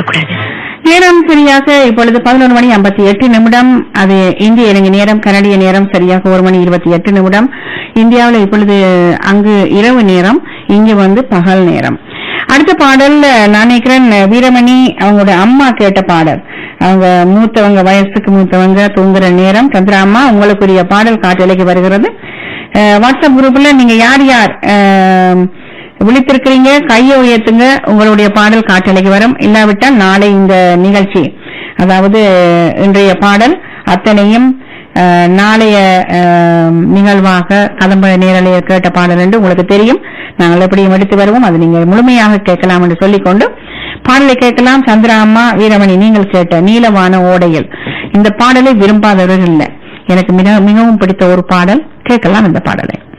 இருக்கக்கூடாது நேரம் சரியாக இப்பொழுது பதினொரு மணி ஐம்பத்தி எட்டு நிமிடம் அது இந்திய இலங்கை நேரம் கனடிய நேரம் சரியாக ஒரு மணி இருபத்தி எட்டு நிமிடம் இந்தியாவில் இப்பொழுது அங்கு இரவு நேரம் இங்கு வந்து பகல் நேரம் அடுத்த பாடல் நான் நினைக்கிறேன் வீரமணி அவங்களோட அம்மா கேட்ட பாடல் அவங்க மூத்தவங்க வயசுக்கு மூத்தவங்க தூங்குற நேரம் சந்திரா அம்மா உங்களுக்குரிய பாடல் காட்டலைக்கு வருகிறது அஹ், வாட்ஸ்அப் குரூப்ல நீங்க யார் யார் அஹ், விழித்திருக்கிறீங்க கையை உயர்த்துங்க உங்களுடைய பாடல் காட்டலைக்கு வரும் இல்லாவிட்டால் நாளை இந்த நிகழ்ச்சி அதாவது இன்றைய பாடல் அத்தனையும் அஹ், நாளைய அஹ், நிகழ்வாக கதம்ப நேரலைய கேட்ட பாடல் என்று உங்களுக்கு தெரியும் நாங்கள் எப்படியும் எடுத்து வருவோம் அது நீங்க முழுமையாக கேட்கலாம் என்று சொல்லிக்கொண்டு பாடலை கேட்கலாம் சந்திரா அம்மா வீரமணி நீங்கள் கேட்ட நீலவான ஓடையில் இந்த பாடலை விரும்பாதவர்கள் இல்லை எனக்கு மிக மிகவும் பிடித்த ஒரு பாடல் கேட்கலாம் இந்த பாடலை